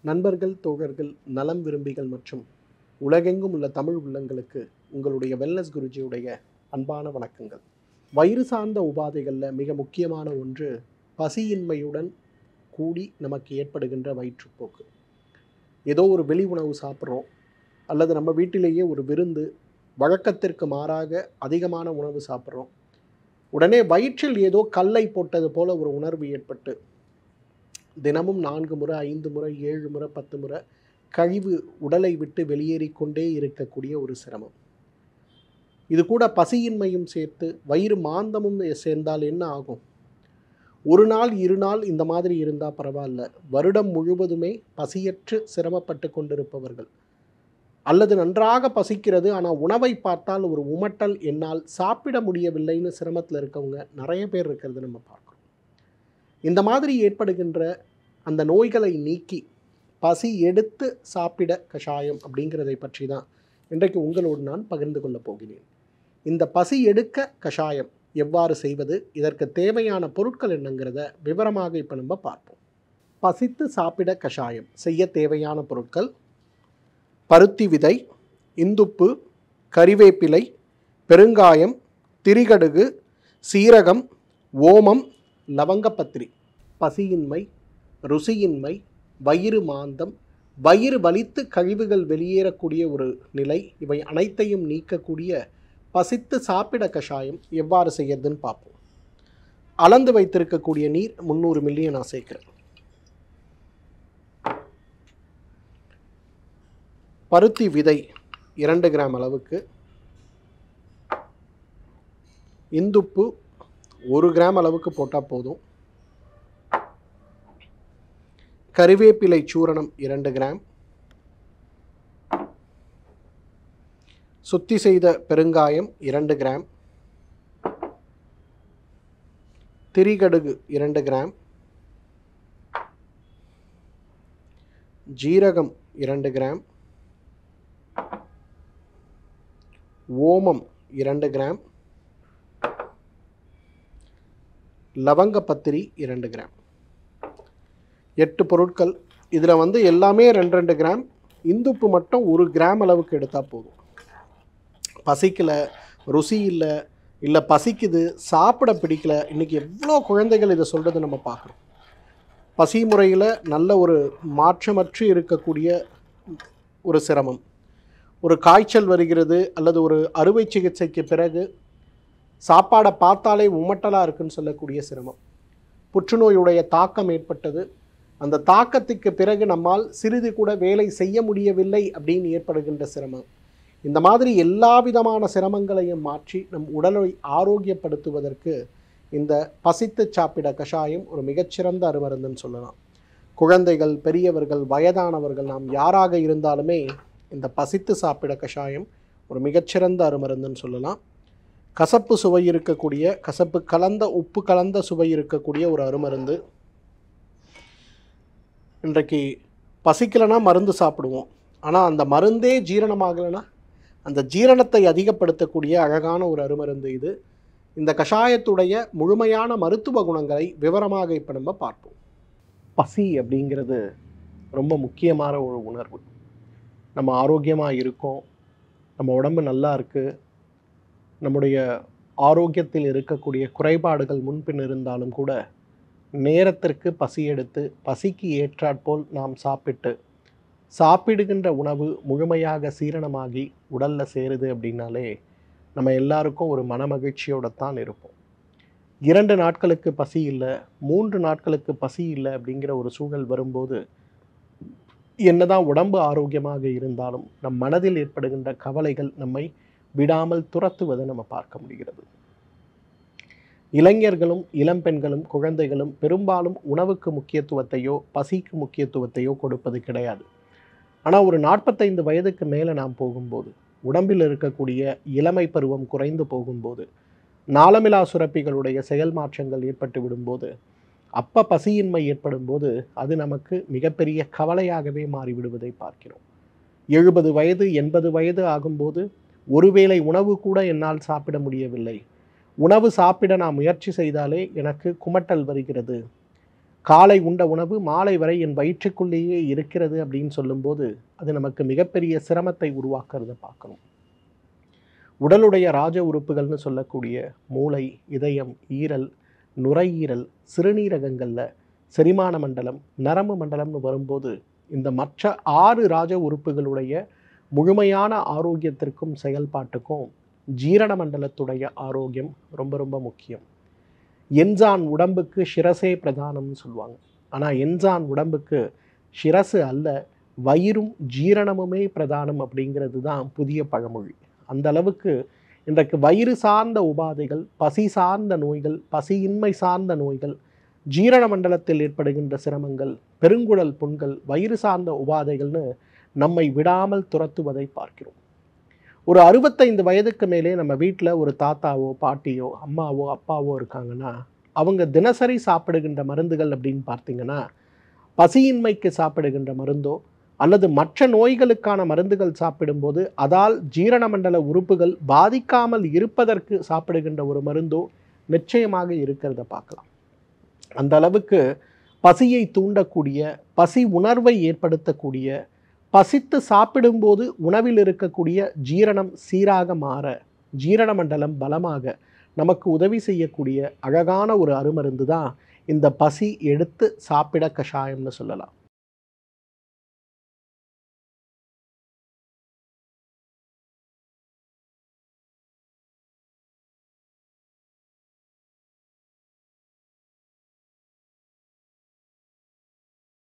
நண்பர்கள் தோழர்கள் நலம் விரும்பிகள் மற்றும் உலகெங்கும் உள்ள தமிழ் உள்ளங்களுக்கு உங்களுடைய வெல்னஸ் குருஜியுடைய அன்பான வணக்கங்கள் வயிறு சார்ந்த உபாதைகளில் மிக முக்கியமான ஒன்று பசியின்மையுடன் கூடி நமக்கு ஏற்படுகின்ற வயிற்றுப்போக்கு ஏதோ ஒரு வெளி உணவு சாப்பிட்றோம் அல்லது நம்ம வீட்டிலேயே ஒரு விருந்து வழக்கத்திற்கு மாறாக அதிகமான உணவு சாப்பிட்றோம் உடனே வயிற்றில் ஏதோ கல்லை போட்டது போல ஒரு உணர்வு ஏற்பட்டு தினமும் நான்கு முறை ஐந்து முறை ஏழு முறை பத்து முறை கழிவு உடலை விட்டு வெளியேறிக் கொண்டே இருக்கக்கூடிய ஒரு சிரமம் இது கூட பசியின்மையும் சேர்த்து வயிறு மாந்தமும் சேர்ந்தால் என்ன ஆகும் ஒரு நாள் இரு நாள் இந்த மாதிரி இருந்தால் பரவாயில்ல வருடம் முழுவதுமே பசியற்று சிரமப்பட்டு கொண்டிருப்பவர்கள் அல்லது நன்றாக பசிக்கிறது ஆனால் உணவை பார்த்தால் ஒரு உமட்டல் என்னால் சாப்பிட முடியவில்லைன்னு சிரமத்தில் இருக்கவங்க நிறைய பேர் இருக்கிறது நம்ம பார்க்குறோம் இந்த மாதிரி ஏற்படுகின்ற அந்த நோய்களை நீக்கி பசி எடுத்து சாப்பிட கஷாயம் அப்படிங்கிறதை பற்றி தான் இன்றைக்கு உங்களோடு நான் பகிர்ந்து கொள்ளப் போகிறேன் இந்த பசி எடுக்க கஷாயம் எவ்வாறு செய்வது இதற்கு தேவையான பொருட்கள் என்னங்கிறத விவரமாக இப்போ நம்ம பார்ப்போம் பசித்து சாப்பிட கஷாயம் செய்ய தேவையான பொருட்கள் பருத்தி விதை இந்துப்பு கறிவேப்பிலை பெருங்காயம் திரிகடுகு சீரகம் ஓமம் லவங்கப்பத்திரி பசியின்மை ருசியின்மை வயிறு மாந்தம் வயிறு வலித்து கழிவுகள் வெளியேறக்கூடிய ஒரு நிலை இவை அனைத்தையும் நீக்கக்கூடிய பசித்து சாப்பிட கஷாயம் எவ்வாறு செய்யறதுன்னு பார்ப்போம் அளந்து வைத்திருக்கக்கூடிய நீர் முந்நூறு மில்லியை நான் சேர்க்கிறேன் பருத்தி விதை இரண்டு கிராம் அளவுக்கு இந்துப்பு ஒரு கிராம் அளவுக்கு போட்டால் போதும் கறிவேப்பிலை சூரணம் இரண்டு கிராம் சுத்தி செய்த பெருங்காயம் இரண்டு கிராம் திரிகடுகு இரண்டு கிராம் ஜீரகம் இரண்டு கிராம் ஓமம் இரண்டு கிராம் லவங்கப்பத்திரி இரண்டு கிராம் எட்டு பொருட்கள் இதில் வந்து எல்லாமே ரெண்டு ரெண்டு கிராம் இந்துப்பு மட்டும் ஒரு கிராம் அளவுக்கு எடுத்தால் போதும் பசிக்கல ருசி இல்லை இல்லை பசிக்குது சாப்பிட பிடிக்கல இன்றைக்கி எவ்வளோ குழந்தைகள் இதை சொல்கிறத நம்ம பார்க்குறோம் பசி முறையில் நல்ல ஒரு மாற்றமற்று இருக்கக்கூடிய ஒரு சிரமம் ஒரு காய்ச்சல் வருகிறது அல்லது ஒரு அறுவை சிகிச்சைக்கு பிறகு சாப்பாடை பார்த்தாலே உமட்டலாக இருக்குன்னு சொல்லக்கூடிய சிரமம் புற்றுநோயுடைய தாக்கம் ஏற்பட்டது அந்த தாக்கத்துக்கு பிறகு நம்மால் சிறிது கூட வேலை செய்ய முடியவில்லை அப்படின்னு ஏற்படுகின்ற சிரமம் இந்த மாதிரி எல்லா விதமான சிரமங்களையும் மாற்றி நம் உடலை ஆரோக்கியப்படுத்துவதற்கு இந்த பசித்து சாப்பிட கஷாயம் ஒரு மிகச்சிறந்த அருமருந்துன்னு சொல்லலாம் குழந்தைகள் பெரியவர்கள் வயதானவர்கள் நாம் யாராக இருந்தாலுமே இந்த பசித்து சாப்பிட கஷாயம் ஒரு மிகச்சிறந்த அருமருந்துன்னு சொல்லலாம் கசப்பு சுவை இருக்கக்கூடிய கசப்பு கலந்த உப்பு கலந்த சுவை இருக்கக்கூடிய ஒரு அருமருந்து இன்றைக்கு பசிக்கலைன்னா மருந்து சாப்பிடுவோம் ஆனால் அந்த மருந்தே ஜீரணமாகலைன்னா அந்த ஜீரணத்தை அதிகப்படுத்தக்கூடிய அழகான ஒரு அருமருந்து இது இந்த கஷாயத்துடைய முழுமையான மருத்துவ குணங்களை விவரமாக இப்போ நம்ம பார்ப்போம் பசி அப்படிங்கிறது ரொம்ப முக்கியமான ஒரு உணர்வு நம்ம ஆரோக்கியமாக இருக்கோம் நம்ம உடம்பு நல்லா இருக்குது நம்முடைய ஆரோக்கியத்தில் இருக்கக்கூடிய குறைபாடுகள் முன்பின் இருந்தாலும் கூட நேரத்திற்கு பசி எடுத்து பசிக்கு ஏற்றாற்போல் நாம் சாப்பிட்டு சாப்பிடுகின்ற உணவு முழுமையாக சீரணமாகி உடலில் சேருது அப்படின்னாலே நம்ம எல்லாருக்கும் ஒரு மனமகிழ்ச்சியோட தான் இருப்போம் இரண்டு நாட்களுக்கு பசி இல்லை மூன்று நாட்களுக்கு பசி இல்லை அப்படிங்கிற ஒரு சூழல் வரும்போது என்னதான் உடம்பு ஆரோக்கியமாக இருந்தாலும் நம் மனதில் ஏற்படுகின்ற கவலைகள் நம்மை விடாமல் துரத்துவதை நம்ம பார்க்க முடிகிறது இளைஞர்களும் இளம்பெண்களும் குழந்தைகளும் பெரும்பாலும் உணவுக்கு முக்கியத்துவத்தையோ பசிக்கு முக்கியத்துவத்தையோ கொடுப்பது கிடையாது ஆனால் ஒரு நாற்பத்தைந்து வயதுக்கு மேலே நாம் போகும்போது உடம்பில் இருக்கக்கூடிய இளமை பருவம் குறைந்து போகும்போது நாளமிலா சுரப்பிகளுடைய செயல் மாற்றங்கள் ஏற்பட்டு விடும்போது அப்போ பசியின்மை ஏற்படும் போது அது நமக்கு மிகப்பெரிய கவலையாகவே மாறிவிடுவதை பார்க்கிறோம் எழுபது வயது எண்பது வயது ஆகும்போது ஒருவேளை உணவு கூட என்னால் சாப்பிட முடியவில்லை உணவு சாப்பிட நான் முயற்சி செய்தாலே எனக்கு குமட்டல் வருகிறது காலை உண்ட உணவு மாலை வரை என் வயிற்றுக்குள்ளேயே இருக்கிறது அப்படின்னு சொல்லும்போது அது நமக்கு மிகப்பெரிய சிரமத்தை உருவாக்குறத பார்க்கணும் உடலுடைய ராஜ உறுப்புகள்னு சொல்லக்கூடிய மூளை இதயம் ஈரல் நுரையீரல் சிறுநீரகங்களில் செரிமான மண்டலம் நரம்பு மண்டலம்னு வரும்போது இந்த மற்ற ஆறு ராஜ உறுப்புகளுடைய முழுமையான ஆரோக்கியத்திற்கும் செயல்பாட்டுக்கும் ஜீரண மண்டலத்துடைய ஆரோக்கியம் ரொம்ப ரொம்ப முக்கியம் என்ஜான் உடம்புக்கு சிரசே பிரதானம்னு சொல்லுவாங்க ஆனால் என்ஜான் உடம்புக்கு சிரசு அல்ல வயிறும் ஜீரணமுமே பிரதானம் அப்படிங்கிறது தான் புதிய பழமொழி அந்த அளவுக்கு இன்றைக்கு வயிறு சார்ந்த உபாதைகள் பசி சார்ந்த நோய்கள் பசியின்மை சார்ந்த நோய்கள் ஜீரண மண்டலத்தில் ஏற்படுகின்ற சிரமங்கள் பெருங்குடல் புண்கள் வயிறு சார்ந்த உபாதைகள்னு நம்மை விடாமல் துரத்துவதை பார்க்கிறோம் ஒரு அறுபத்தைந்து வயதுக்கு மேலே நம்ம வீட்டில் ஒரு தாத்தாவோ பாட்டியோ அம்மாவோ அப்பாவோ இருக்காங்கன்னா அவங்க தினசரி சாப்பிடுகின்ற மருந்துகள் அப்படின்னு பார்த்தீங்கன்னா பசியின்மைக்கு சாப்பிடுகின்ற மருந்தோ அல்லது மற்ற நோய்களுக்கான மருந்துகள் சாப்பிடும்போது அதால் ஜீரண மண்டல உறுப்புகள் பாதிக்காமல் இருப்பதற்கு சாப்பிடுகின்ற ஒரு மருந்தோ நிச்சயமாக இருக்கிறத பார்க்கலாம் அந்த அளவுக்கு பசியை தூண்டக்கூடிய பசி உணர்வை ஏற்படுத்தக்கூடிய பசித்து சாப்பிடும்போது உணவில் இருக்கக்கூடிய ஜீரணம் சீராக மாற ஜீரண மண்டலம் பலமாக நமக்கு உதவி செய்யக்கூடிய அழகான ஒரு அருமருந்து தான் இந்த பசி எடுத்து சாப்பிட கஷாயம்னு சொல்லலாம்